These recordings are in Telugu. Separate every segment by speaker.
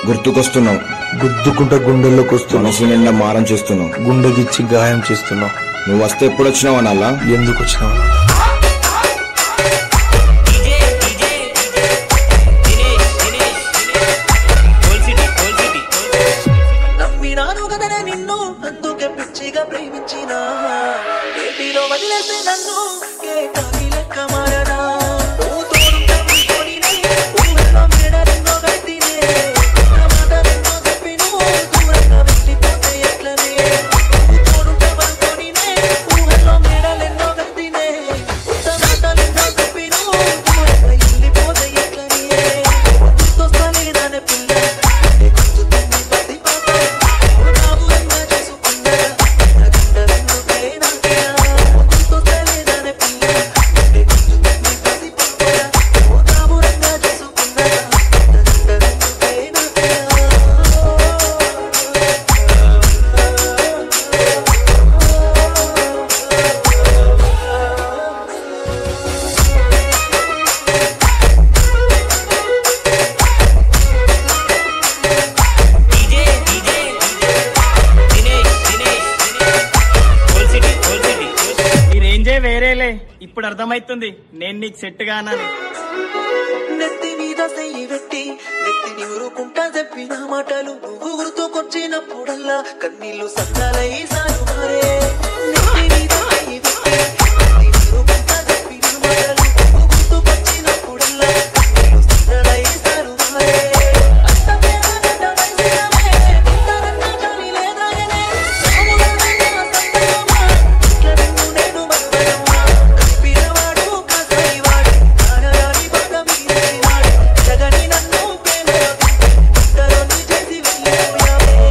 Speaker 1: గుర్తుకొస్తున్నావు
Speaker 2: గుద్దుకుంట గుండెల్లోకి వస్తున్నావు
Speaker 1: మనసు నిండా మారం చేస్తున్నావు
Speaker 2: గుండెగిచ్చి గాయం చేస్తున్నావు
Speaker 1: నువ్వు వస్తే ఎప్పుడు వచ్చినావు అనాలా
Speaker 2: ఎందుకు వచ్చినావు
Speaker 3: నమ్మినాను కదనే నిన్ను అందుకే పిచ్చిగా ప్రేమించిన ఏటిలో వదిలేసి నన్ను ఏ కాకి లెక్క మారనా నువ్వు తోడుంటే నీతోనినే, ఊహల్లో మేడలెన్నో కట్టినే. నా మాట ఎన్నో చెప్పి నువ్వు దూరంగా వెళ్ళిపోతే ఎట్లనే? నువ్వు తోడుంటే మనతోనినే, ఊహల్లో మేడలెన్నో కట్టినే. కొత్త మాటలెన్నో చెప్పి నువ్వు దూరంగా వెళ్ళిపోతే ఎట్లనే? గుర్తొస్తలేదానే పిల్ల నీ గుర్తుతుంది ప్రతి పాట నావులంగా చేసుకున్నా నా గుండెలెందుకే నాకే గుర్తొస్తలేదానే పిల్ల నీ గుర్తుతుంది ప్రతి పాట నావులంగా చేసుకున్నా నా గుండెలెందుకే నాకే
Speaker 4: ఈ రేంజే వేరేలే ఇప్పుడు అర్థమైతుంది నేను నీకు సెట్ గానని
Speaker 3: నెత్తి మీద చెయ్యి పెట్టి నెత్తిని ఊరుకుంటా చెప్పిన మాటలు నువ్వు గుర్తుకొచ్చినప్పుడల్లా కన్నీళ్లు సందాలై సారు మారే నెత్తి మీద చెయ్యి పెట్టి నెత్తిని ఊరుకుంటా చెప్పిన మాటలు నువ్వు గుర్తుకొచ్చినప్పుడల్లా కన్నీళ్లు సందాలై సారు మారే అంత ప్రేమ గడ్డ వయసులమే, ఇంతరన్నా జాలి లేదాయనే. రాములనే నా సంతకమా, ఇట్ల నిన్ను నేను మరవనమ్మా. కప్పినవాడు కాసరివాడు, ప్రాణరాని భాగం ఇచ్చినాడు. జగని నన్ను ప్రేమలో ఒంటరిని చేసి వెళ్ళిపోయావే.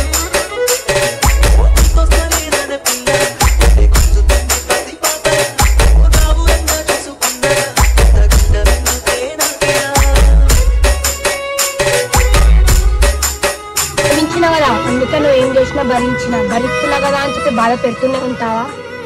Speaker 3: గుర్తొస్తలేదనే పిల్ల, నీ గుర్తుతుంది ప్రతి పాట. ఓ కావురంగా చూసుకున్నా, నా గుండెలెందుకే నాకేనా?
Speaker 5: ప్రేమించిన కదా అందుకే నువ్వు ఏం చేసినా భరించిన భరిస్తున్నా కదా అని చెప్పి బాధ పెడుతూనే ఉంటావా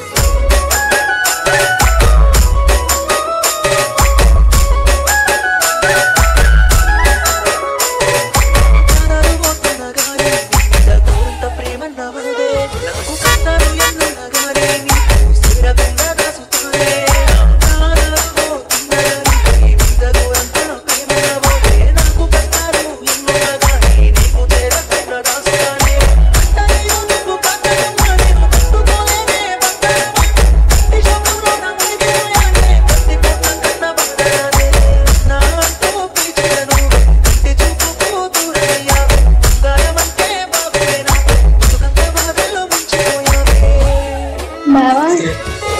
Speaker 3: ప్రాణాలు పోతున్నా గానీ, నీద కోరంత ప్రేమన్నవదే. నాకు కష్టాలు ఎన్నున్నా గానీ, నీకు చేరకుండా దాచుతానే. ప్రాణాలు పోతున్నా గానీ, నీ మీద కోరంత ప్రేమన్నవదే. నాకు కష్టాలు ఎన్నున్నా గానీ, నీకు చేరకుండా దాచుతానే. అంతరియు నువ్వు కాదనమ్మా, నేను తట్టుకోలేనే బంగారమా. ఈ శోకంలో నా మునిగిపోయానే, ప్రతి కోపం కన్నా బంగారానే. నా అంటూ పిలిచిన నువ్వు, కంటి చూపుకు దూరమయ్యావు. బంగారమంటే బాబువేనా? బతుకంతా బాధల్లో ముంచిపోయావే.
Speaker 5: బావా